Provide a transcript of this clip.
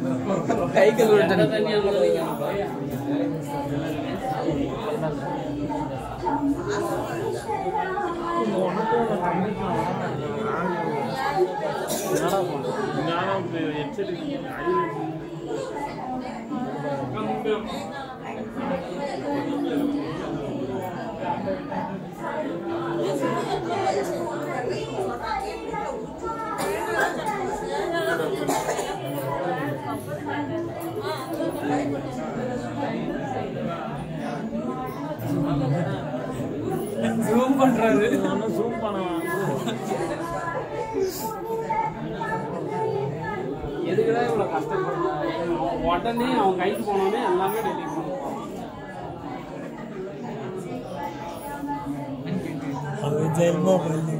கை கழுவு எந்த தண்ணியா இருந்தாலும் ஜூம் பண்றாரு ஜூம் பண்ணுவான் எதுக்குதான் இவ்வளவு கஷ்டப்படுறான் உடனே அவன் கைக்கு போனோடனே எல்லாமே டெலிட் பண்ணுவான் அது ஜென்மோ பண்ணி